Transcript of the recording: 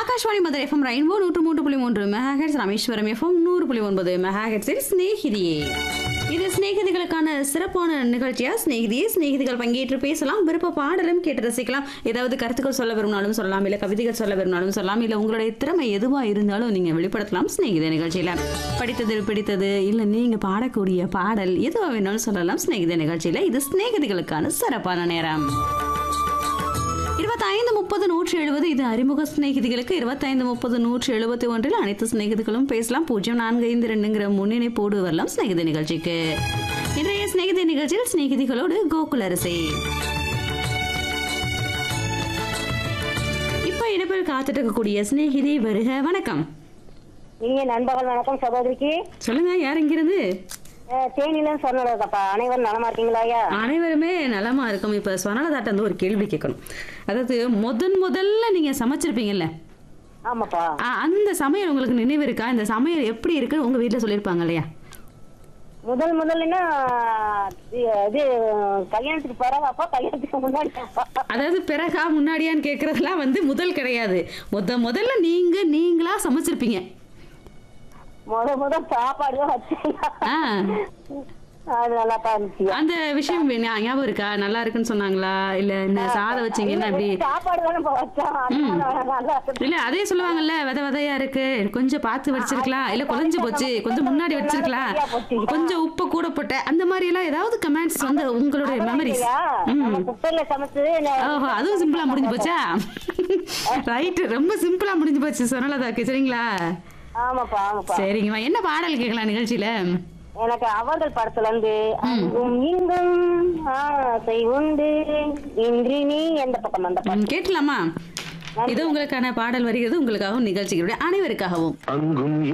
Akashvani Madurai FM rainbow நூற்று மூன்று புள்ளி மூன்று மெகாஹெட்ஸ் ராமேஸ்வரம் எஃப்எம் நூறு புள்ளி ஒன்பது மெகாஹெட்ஸில் ஸ்நேகிதியே இது சிநேகிதிகளுக்கான சிறப்பான நிகழ்ச்சியா சிநேகிதியே சிநேகிதிகள் பங்கேற்று பேசலாம் விருப்ப பாடலும் கேட்டு ரசிக்கலாம் ஏதாவது கருத்துக்கள் சொல்ல விரும்பினாலும் சொல்லலாம் இல்லை கவிதைகள் சொல்ல விரும்பினாலும் சொல்லலாம் இல்லை உங்களுடைய திறமை எதுவாக இருந்தாலும் நீங்கள் வெளிப்படுத்தலாம் சிநேகித நிகழ்ச்சியில் படித்தது பிடித்தது இல்லை நீங்கள் பாடக்கூடிய பாடல் எதுவாக வேணாலும் சொல்லலாம் சிநேகித நிகழ்ச்சியில் இது சிநேகிதிகளுக்கான சிறப்பான நேரம் இருபத்தைந்து முப்பது நூற்றி எழுபது இது அறிமுக சிநேகிதிகளுக்கு இருபத்தைந்து முப்பது நூற்றி எழுபத்தி ஒன்றில் அனைத்து சிநேகிதிகளும் பேசலாம் பூஜ்ஜியம் நான்கு ஐந்து ரெண்டுங்கிற முன்னிணைப்போடு வரலாம் சிநேகித நிகழ்ச்சிக்கு இன்றைய சிநேகித நிகழ்ச்சியில் சிநேகிதிகளோடு கோகுலரசி இப்போ இணைப்பில் காத்துட்டு இருக்கக்கூடிய சிநேகிதி வருக வணக்கம் இனிய நண்பர்கள் வணக்கம் சகோதரிக்கு சொல்லுங்க யார் இங்கிருந்து அஹ், தேனியிலும் சொன்னதாப்பா அனைவரும் நலமா இருக்கீங்களா ஐயா அனைவருமே நலமா இருக்கும் இப்போ ஸ்வர்ணலதாட்ட வந்து ஒரு கேள்வி கேட்கணும் அதாவது முதன் முதல்ல நீங்க சமைச்சிருப்பீங்கல்ல ஆமாப்பா ஆ, அந்த சமையல் உங்களுக்கு நினைவு இருக்கா இந்த சமையல் எப்படி இருக்குன்னு உங்க வீட்ல சொல்லியிருப்பாங்க இல்லையா முதல் முதல்னா இது இது, கல்யாணத்துக்கு பிறகாப்பா கல்யாணத்துக்கு முன்னாடி அதாவது பிறகா முன்னாடியான்னு கேட்கறதுலாம் வந்து முதல் கிடையாது முத முதல்ல நீங்க நீங்களா சமைச்சிருப்பீங்க முத முத சாப்பாடு தான் வச்சேன் ஆ அது நல்லாப்பா இருந்துச்சு அந்த விஷயம் ஞா- ஞாபகம் இருக்கா நல்லா இருக்குன்னு சொன்னாங்களா இல்ல இந்த சாதம் வச்சீங்கன்னா இப்படி சாப்பாடு தானே வச்சோம் அதனால நல்லா இருக்கு. இல்ல அதே சொல்லுவாங்கல்ல வித விதையா இருக்கு கொஞ்சம் பார்த்து வச்சிருக்கலாம் இல்ல குழஞ்சு போச்சு கொஞ்சம் முன்னாடி வச்சிருக்கலாம் கொஞ்சம் உப்பு கூட போட்ட அந்த மாதிரி எல்லாம் ஏதாவது கமெண்ட்ஸ் வந்து உங்களுடைய மெமரிஸ் இல்லையா? நம்ம குக்கர்ல சமைச்சு நான் ஓஹோ அதுவும் சிம்பிளா முடிஞ்சு போச்சா ரைட் ரொம்ப சிம்பிளா முடிஞ்சு போச்சு சொன்னலதாக்கு சரிங்களா ஆமாப்பா ஆமாப்பா சரிங்கம்மா என்ன பாடல் கேட்கலாம் நிகழ்ச்சியில எனக்கு அவர்கள் படத்துல இருந்து அங்கும் இங்கும் ஆசை உண்டு இன்றி நீ எந்த பக்கம் அந்த ம், கேட்கலாமா இது உங்களுக்கான பாடல் வருகிறது உங்களுக்காகவும் நிகழ்ச்சிகளுடைய அனைவருக்காகவும் அங்கும்